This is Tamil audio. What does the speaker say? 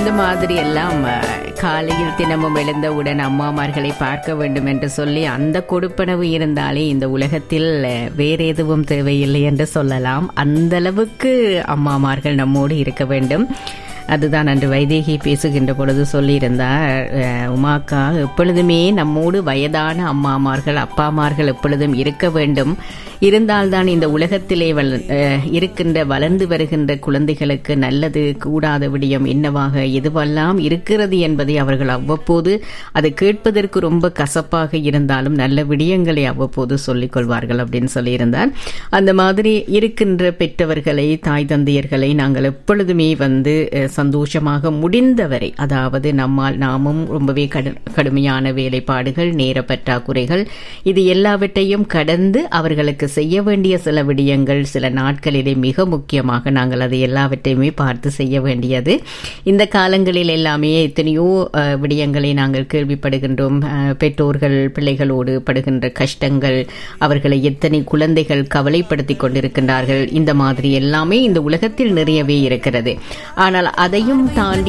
இந்த மாதிரி எல்லாம் அஹ், காலையில் தினமும் எழுந்தவுடன் அம்மாமார்களை பார்க்க வேண்டும் என்று சொல்லி அந்த கொடுப்பனவு இருந்தாலே இந்த உலகத்தில் அஹ், வேற எதுவும் தேவையில்லை என்று சொல்லலாம் அந்த அளவுக்கு அம்மாமார்கள் நம்மோடு இருக்க வேண்டும் அதுதான் அன்று வைதேகி பேசுகின்ற பொழுது சொல்லியிருந்தார் அஹ், உமாக்கா எப்பொழுதுமே நம்மோடு வயதான அம்மாமார்கள் அப்பாமார்கள் எப்பொழுதும் இருக்க வேண்டும் இருந்தால்தான் இந்த உலகத்திலே வள அஹ், இருக்கின்ற வளர்ந்து வருகின்ற குழந்தைகளுக்கு நல்லது கூடாத விடயம் என்னவாக எதுவெல்லாம் இருக்கிறது என்பதை அவர்கள் அவ்வப்போது அது கேட்பதற்கு ரொம்ப கசப்பாக இருந்தாலும் நல்ல விடயங்களை அவ்வப்போது சொல்லிக் கொள்வார்கள் அப்படின்னு சொல்லியிருந்தார் அந்த மாதிரி இருக்கின்ற பெற்றவர்களை தாய் தந்தையர்களை நாங்கள் எப்பொழுதுமே வந்து அஹ், சந்தோஷமாக முடிந்தவரை அதாவது நம்மால் நாமும் ரொம்பவே கடு கடுமையான வேலைப்பாடுகள் நேர பற்றாக்குறைகள் இது எல்லாவற்றையும் கடந்து அவர்களுக்கு செய்ய வேண்டிய சில விடயங்கள் சில நாட்களிலே மிக முக்கியமாக நாங்கள் அதை எல்லாவற்றையுமே பார்த்து செய்ய வேண்டியது இந்த காலங்களில் எல்லாமே எத்தனையோ அஹ், விடயங்களை நாங்கள் கேள்விப்படுகின்றோம் அஹ், பெற்றோர்கள் பிள்ளைகளோடு படுகின்ற கஷ்டங்கள் அவர்களை எத்தனை குழந்தைகள் கவலைப்படுத்திக் கொண்டிருக்கின்றார்கள் இந்த மாதிரி எல்லாமே இந்த உலகத்தில் நிறையவே இருக்கிறது ஆனால் அதையும் தாண்டி